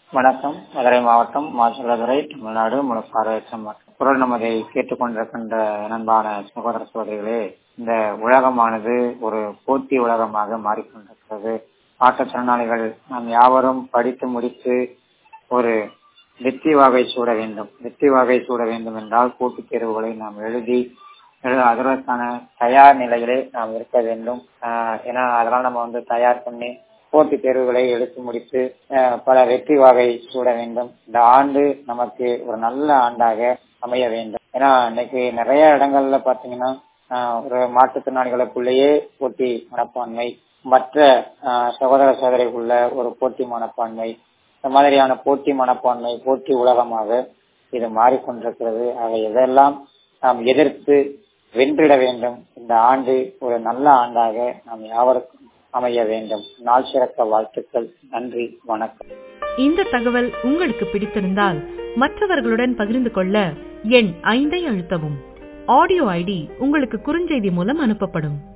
வணக்கம் மதுரை மாவட்டம் மாசிலாதுறை தமிழ்நாடு முழுப்பார்வையற்ற மக்கள் குரல் நமதை கேட்டுக்கொண்டிருக்கின்ற அன்பான சகோதர சகோதரிகளே இந்த உலகமானது ஒரு போட்டி உலகமாக மாறிக்கொண்டிருக்கிறது மாற்றுத்திறனாளிகள் நாம் யாவரும் படித்து முடித்து ஒரு வெற்றி வாகை சூட வேண்டும் வெற்றி வாகை சூட வேண்டும் என்றால் போட்டித் தேர்வுகளை நாம் எழுதி எழு- அதற்கான தயார் நிலையிலே நாம் இருக்க வேண்டும் ஆஹ் ஏன்னா அதெல்லாம் நம்ம வந்து தயார் பண்ணி போட்டித் தேர்வுகளை எடுத்து முடித்து ஆஹ் பல வெற்றி வாகை சூட வேண்டும் இந்த ஆண்டு நமக்கு ஒரு நல்ல ஆண்டாக அமைய வேண்டும் ஏன்னா இன்னைக்கு நிறைய இடங்கள்ல பாத்தீங்கன்னா ஆஹ் ஒரு மாற்றுத்திறனாளிகளுக்குள்ளேயே போட்டி மனப்பான்மை மற்ற ஆஹ் சகோதர சகோதரிக்குள்ள ஒரு போட்டி மனப்பான்மை இந்த மாதிரியான போட்டி மனப்பான்மை போட்டி உலகமாக இது மாறிக்கொண்டிருக்கிறது ஆக இதெல்லாம் நாம் எதிர்த்து வென்றிட வேண்டும் இந்த ஆண்டு ஒரு நல்ல ஆண்டாக நாம் யாவருக்கும் அமைய வேண்டும் நாள் சிறக்க வாழ்த்துக்கள் நன்றி வணக்கம் இந்த தகவல் உங்களுக்கு பிடித்திருந்தால் மற்றவர்களுடன் பகிர்ந்து கொள்ள எண் ஐந்தை அழுத்தவும் ஆடியோ ஐடி உங்களுக்கு குறுஞ்செய்தி மூலம் அனுப்பப்படும்